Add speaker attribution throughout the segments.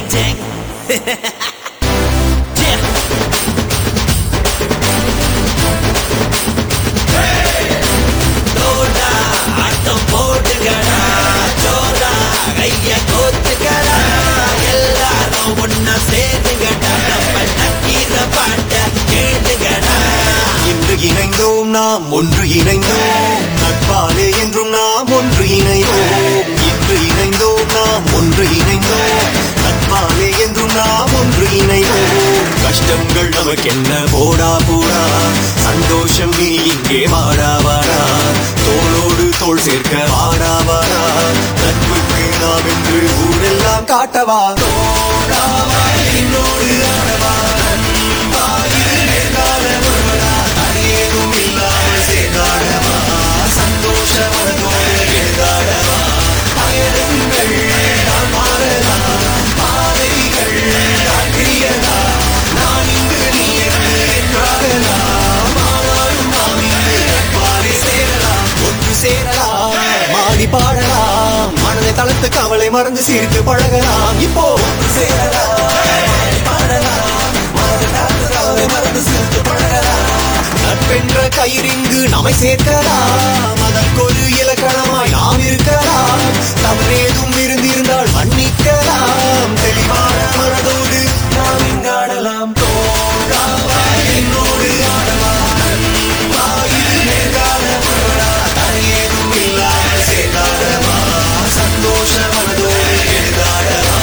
Speaker 1: dang. yeah. தோடா, ஆட்டம் போடுங்கடா, ஜோரா, கைய கோத்துக்கடா, எல்லாரும் ஒண்ணா சேருங்கடா, நம்ம நக்கீர பாட்ட கேளுங்கடா.
Speaker 2: இன்று இணைந்தோம் நாம் ஒன்று இணைந்தோம் நட்பாலே என்றும் நாம் ஒன்று இணைவோம் இன்று இணைந்தோம் நாம் ஒன்று இணைந்தோம் நட்பாலே என்றும் நாம் ஒன்று இணைவோம் கஷ்டங்கள் நமக்கென்ன போடா போடா சந்தோஷம் நீ இங்கே வாடா வாடா தோளோடு தோள் சேர்க்க வாடா வாடா நட்புக்கு நாம் என்று ஊரெல்லாம் காட்டவா தோடா வா, என்னோடு ஆடவா நண்பா, இரு நேர்கால வருவடா தடையேதும் இல்லாமல் சேர்ந்தாடவா சந்தோஷமனதோடு எழுதாடவா பயணங்கள் நான் மாறலாம் பாதைகள் நான் பிரியதா நான் இங்கு நீ என்று என்றாகலாம் ஆனாலும் நாம் இங்கு நட்பாலே சேரலாம் ஒன்று சேரலாம் மாடி பாடலாம் மனதை தளர்த்து கவலை மறந்து சிரித்து பழகலாம் இப்போ ஒன்று சேரலாம் மாடி பாடலாம் மனதை தளர்த்து கவலை மறந்து சிரித்து பழகலாம் நட்பென்ற கயிறிங்கு நம்மை சேர்க்கலாம் அதற்கொரு இலக்கணமாய் நாம் இருக்கலாம் தவறேதும் இருந்திருந்தால் மன்னிக்கலாம் தெளிவான மனதோடு நாம் இங்காடலாம் தோழா வா, என்னோடு ஆடவா நண்பா, இது நேர்கால வருவடா தடையேதும் இல்லாமல் சேர்ந்தாடவா சந்தோஷ மனதோடு எழுதாடவா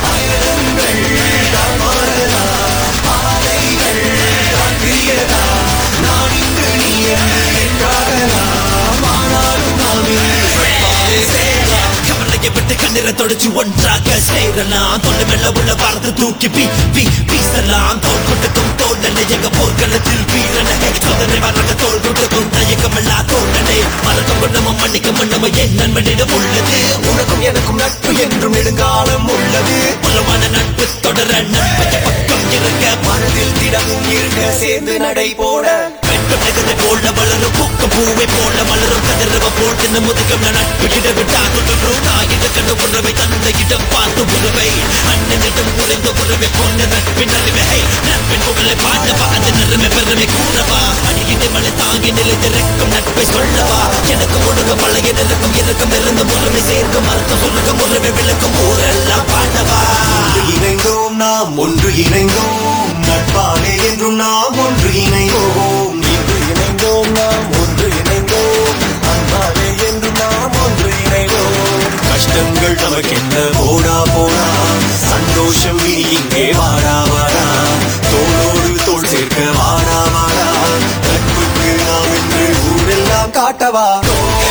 Speaker 2: பயணங்கள் தான் மாறலாம் பாதைகள் தான் பிரியதா நான் இங்கு நீ என்று என்றாகலாம் ஆனாலும் நாம் இங்கு நட்பாலே சேரலாம்
Speaker 1: கவலையை விட்டு கண்ணீரை தொடச்சு ஒன்றாக சேரலாம் தொண்டு மெல்ல உள்ள வாரத்தை தூக்கி பி பி வீசலாம் தோல் கொட்டுக்கும் தோழனை எங்க போர்க்களத்தில் வீரனை சோதனை வர்றங்க தோல் கொட்டுக்கும் தயக்கமில்லா தோழனை மறக்கும் நம்ம மன்னிக்கும் நம்ம என் நண்பனிடம் உள்ளது
Speaker 2: உனக்கும் எனக்கும் நட்பு என்றும் நெடுங்காலம் உள்ளது
Speaker 1: உள்ளமான நட்பு தொடர நட்பை பக்கம் இருக்க
Speaker 2: மனதில் திடமும் இருக்க சேர்ந்து நடை போட
Speaker 1: வெட்கம் நெகத்தை போல வளரும் பூக்கம் பூவை போல மலரும் கதிரவ போல் தின்னு முதுகம் நட்பு இடவிட்டா தொடரும் தாயிட கண்டு உறவை தந்த இடம் பார்த்து உறவை அண்ணனிடம் உறைந்த உறவை போன்ற நட்பின் அறிவை நட்பின் புகழை பாடவா அந்த நிறமை பெருமை கூறவா அடியிட்டு மலை தாங்கி நிலைத்திருக்கும் நட்பை சொல்லவா எனக்கு ஒழுங்க பழைய நெருக்கம் இறக்கம் இருந்து உறவை சேர்க்கும் அர்த்தம் சொல்லுங்க உறவை விளக்கும் ஊரெல்லாம் பாடவா
Speaker 2: ஒன்று இணைந்தோம் நாம் ஒன்று இணைந்தோம் நட்பாலே என்றும் நாம் ஒன்று இணைவோம் இன்று இணைந்தோம் நாம் ஒன்று இணைந்தோம் அன்பாலே என்றும் நாம் ஒன்று இணைவோம் கஷ்டங்கள் நமக்கென்ன போடா போடா சந்தோஷம் நீ இங்கே வாடா வாடா தோளோடு தோள் சேர்க்க வாடா வாடா நட்புக்கு நாம் என்று ஊரெல்லாம் காட்டவா